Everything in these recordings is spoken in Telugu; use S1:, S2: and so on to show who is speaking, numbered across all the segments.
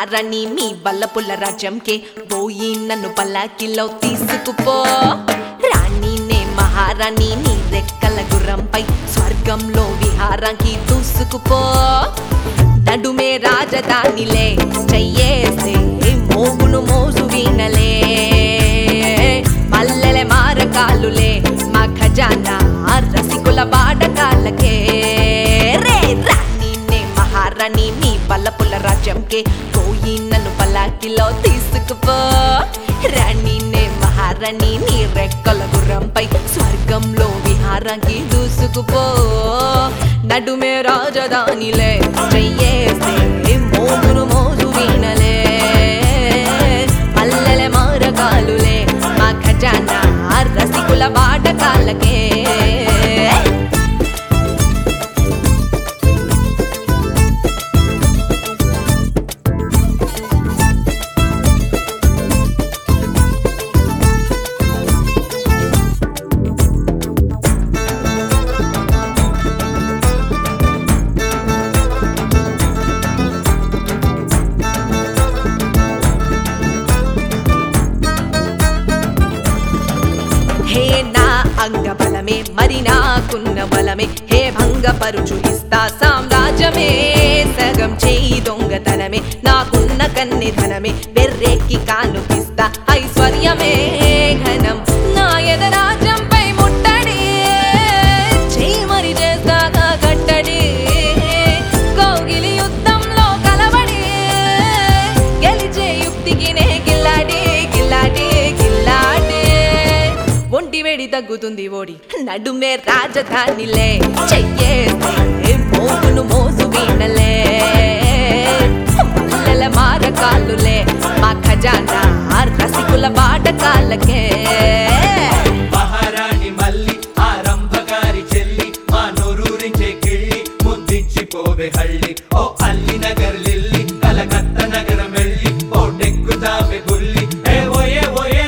S1: మహారాణి మీ బల్లపుల్ల రాజ్యంకే పోయి నన్ను పల్లాకిలో తీసుకుపో రాణినే మహారాణి నీ రెక్కల గుర్రంపై స్వర్గంలో విహారానికి దూసుకుపో నడుమే రాజధానిలే చెయ్యేస్తే మోగును మోసు వీణలే మల్లెల మారకాలులే మా ఖజానా రసికుల బాడకాలకే రే రాణినే మహారాణి మీ బల్లపుల్ల రాజ్యంకే పోయి నన్ను పల్లాకిలో తీసుకుపో రాణినే మహారాణి నీ రెక్కల గుర్రంపై స్వర్గంలో విహారానికి దూసుకుపో నడుమే రాజధానిలే చెయ్యేస్తే మోగును మోజు వీణలే మల్లెల మారకాలులే మా ఖజానా రసికుల బాటకాలకే హే నా అంగ బలమే మరి నాకున్న బలమే హే భంగపరుచు ఇస్తా సామ్రాజ్యమే సగం చేయి దొంగతనమే నాకున్న కన్నె ధనమే బెర్రెక్కి కానుకిస్తా ఐశ్వర్యమే ఘనం నా ఎదరాజ్యంపై ముట్టడి చేయి మరి చేస్తాగా కట్టడి కౌగిలి యుద్ధంలో కలబడి గెలిచే యుక్తికి నే గిల్లాడి గిల్లాడి గిల్లాడి ఒంటి వేడి తగ్గుతుంది ఓడి నడుమే రాజధానిలే చెయ్యేస్తే మోగును మోసు వీణలే మల్లెల మారకాలులే మా ఖజానా రసికుల బాటకాలకే
S2: మహారాణి మల్లి ఆరంభకారి చెల్లి మా నోరూరించే కిళ్ళి ముద్దించిపోవే హళ్ళి ఓ అల్లి నగర్ లిల్లి కలకత్త నగరం వెళ్ళి ఓ నెక్కుతావే గుల్లి ఏ ఓయే ఓయే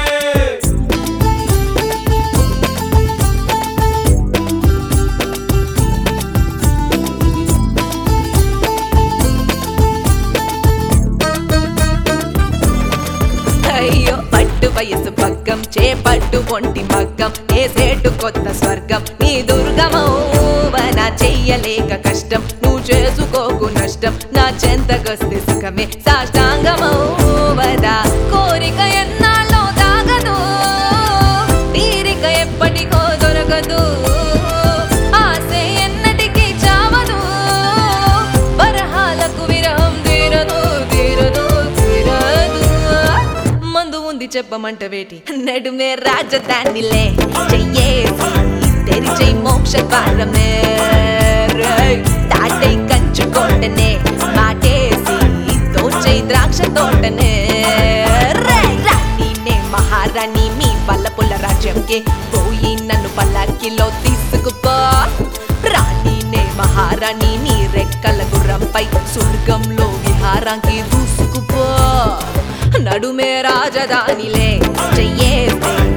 S1: అయ్యో పట్టు వయసు పగ్గం చేపట్టు ఒంటి మగ్గం ఏసేటు కొత్త స్వర్గం నీ దుర్గమౌవన చెయ్యలేక కష్టం నువ్వు చేసుకోకు నష్టం నా చెంతకొస్తే సుఖమే సాష్టాంగమౌవదా కోరిక ఎన్నాళ్ళో దాగదు తీరిక ఎప్పటికో దొరకదు ఆశ ఎన్నటికీ చావదు వరహాలకు విరహం తీరదు తీరదు తీరదు మందు ఉంది చెప్పమంట వేటి నడుమే రాజధానిలే చెయ్యేసి తెరిచే మోక్ష ద్వారమే రేయ్, దాటై కంచు కోటనే మాటేసి తోచై ద్రాక్ష తోటనే రేయ్, రాణినే మహారాణి మీ వల్లపుల రాజ్యంకే పోయి నన్ను పల్లకిలో తీసుకుపో రాణినే మహారాణి నీ రెక్కల గుర్రంపై స్వర్గంలో విహారానికి దూసుకుపో నడుమే రాజధానిలే చెయ్యేస్తే